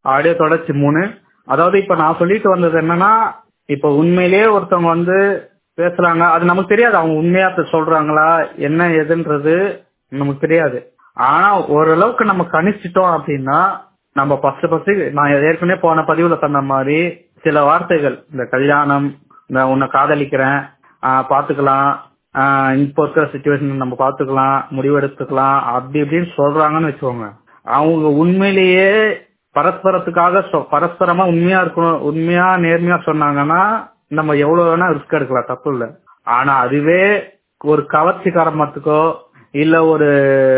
audio தொடர்ச்சி மூணு அதாவது இப்ப நான் சொல்லிட்டு வந்தது என்னன்னா இப்ப உண்மையிலேயே ஒருத்தவங்க வந்து பேசுறாங்க அது நமக்கு தெரியாது அவங்க உண்மையா இப்ப சொல்றாங்களா என்ன எதுன்றது நமக்கு தெரியாது ஆனா ஓரளவுக்கு நம்ம கணிச்சிட்டோம் அப்படின்னா நம்ம ஃபர்ஸ்ட் ஃபர்ஸ்ட் நான் ஏற்கனவே போன பதிவுல சொன்ன மாதிரி சில வார்த்தைகள் இந்த கல்யாணம் இந்த உன்னை காதலிக்கிறேன் ஆஹ் பாத்துக்கலாம் ஆஹ் இப்போ இருக்கிற சுச்சுவேஷன் நம்ம பாத்துக்கலாம் முடிவெடுத்துக்கலாம் அப்படி இப்படின்னு சொல்றாங்கன்னு வச்சுக்கோங்க அவங்க உண்மையிலேயே பரஸ்பரத்துக்காக சொ- பரஸ்பரமா உண்மையா இருக்கணும் உண்மையா நேர்மையா சொன்னாங்கன்னா நம்ம எவ்வளவு வேணா ரிஸ்க் எடுக்கலாம் தப்பு இல்ல ஆனா அதுவே ஒரு கவர்ச்சிகரமத்துக்கோ இல்ல ஒரு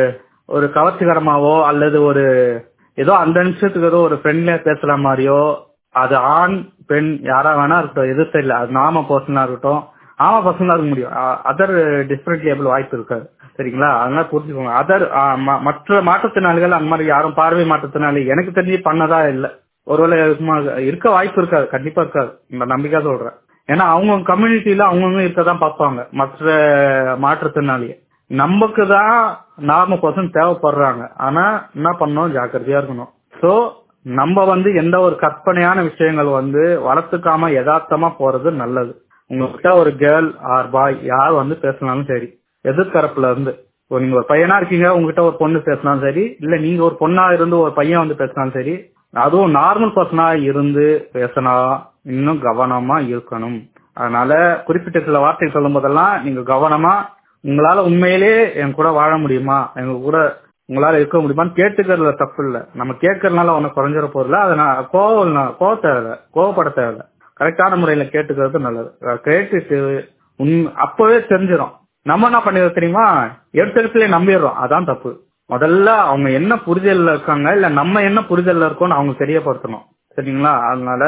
ஒரு கவர்ச்சிகரமாவோ அல்லது ஒரு ஏதோ அந்த நிமிஷத்துக்கு ஏதோ ஒரு ஃப்ரெண்ட்லியா பேசுற மாதிரியோ அது ஆண் பெண் யாரா வேணா இருக்கட்டும் எது தெரியல அது நாம பர்சனா இருக்கட்டும் ஆமா பர்சனா இருக்க முடியும் அதர் டிஃபரெண்ட் லேபிள் வாய்ப்பு இருக்காது சரிங்களா அதனால புரிஞ்சுக்கோங்க அதர் மற்ற மாற்றுத்திறனாளிகள் அந்த மாதிரி யாரும் பார்வை மாற்றுத்திறனாளி எனக்கு தெரிஞ்சு பண்ணதா இல்ல ஒருவேளை இருக்குமா இருக்க வாய்ப்பு இருக்காது கண்டிப்பா இருக்காது இந்த நம்பிக்கை சொல்றேன் ஏன்னா அவங்க கம்யூனிட்டியில அவங்கவுங்க இருக்கதான் பார்ப்பாங்க மற்ற மாற்றுத்திறனாளிய நமக்கு தான் நார்மல் பர்சன் தேவைப்படுறாங்க ஆனா என்ன பண்ணணும் ஜாக்கிரதையா இருக்கணும் சோ நம்ம வந்து எந்த ஒரு கற்பனையான விஷயங்கள் வந்து வளர்த்துக்காம யதார்த்தமா போறது நல்லது உங்ககிட்ட ஒரு கேர்ள் ஆர் பாய் யார் வந்து பேசினாலும் சரி எதிர்த்தரப்புல இருந்து இப்போ நீங்க ஒரு பையனா இருக்கீங்க உங்ககிட்ட ஒரு பொண்ணு பேசினாலும் சரி இல்ல நீங்க ஒரு பொண்ணா இருந்து ஒரு பையன் வந்து பேசினாலும் சரி அதுவும் நார்மல் பர்சனா இருந்து பேசினா இன்னும் கவனமா இருக்கணும் அதனால குறிப்பிட்ட சில வார்த்தை சொல்லும் போதெல்லாம் நீங்க கவனமா உங்களால உண்மையிலே என் கூட வாழ முடியுமா எங்க கூட உங்களால இருக்க முடியுமான்னு கேட்டுக்கிறதுல தப்பு இல்ல நம்ம கேட்கறதுனால ஒன்னும் குறைஞ்சிட போறல அதை நான் கோவம் கோவ தேவையில்ல கோவப்பட தேவையில்ல கரெக்டான முறையில கேட்டுக்கிறது நல்லது அஹ் கேட்டுட்டு உன் அப்பவே தெரிஞ்சிடும் நம்ம என்ன பண்ணிடுறோம் தெரியுமா எடுத்தெடுத்துல நம்பிடுறோம் அதான் தப்பு முதல்ல அவங்க என்ன புரிதல்ல இருக்காங்க இல்ல நம்ம என்ன புரிதல்ல இருக்கோம்னு அவங்க தெரியப்படுத்தணும் சரிங்களா அதனால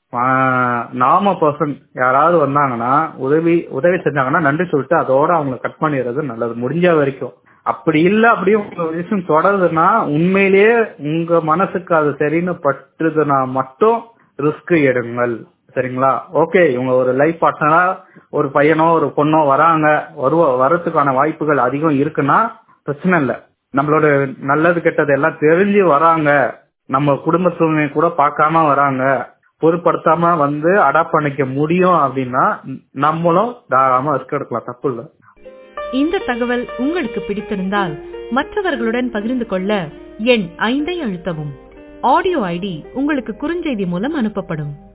ஆஹ், நாம பர்சன் யாராவது வந்தாங்கன்னா உதவி உதவி செஞ்சாங்கன்னா நன்றி சொல்லிட்டு அதோட அவங்கள கட் பண்ணிடுறது நல்லது முடிஞ்ச வரைக்கும் அப்படி இல்ல அப்படியே உங்க விஷயம் தொடருதுன்னா உண்மையிலேயே உங்க மனசுக்கு அது சரின்னு பட்டுதுன்னா மட்டும் ரிஸ்க் எடுங்கள் சரிங்களா ஓகே இவங்க ஒரு லைஃப் பார்ட்னரா ஒரு பையனோ ஒரு பொண்ணோ வராங்க வருவ வரதுக்கான வாய்ப்புகள் அதிகம் இருக்குன்னா பிரச்சனை இல்ல நம்மளோட நல்லது கெட்டது எல்லாம் தெரிஞ்சு வராங்க நம்ம குடும்ப சூழ்நிலை கூட பார்க்காம வராங்க பொருட்படுத்தாம வந்து அடாப்ட் பண்ணிக்க முடியும் அப்படின்னா நம்மளும் தாராளமா ரிஸ்க் எடுக்கலாம் தப்பு இல்லை இந்த தகவல் உங்களுக்கு பிடித்திருந்தால் மற்றவர்களுடன் பகிர்ந்து கொள்ள எண் ஐந்தை அழுத்தவும் ஆடியோ ஐடி உங்களுக்கு குறுஞ்செய்தி மூலம் அனுப்பப்படும்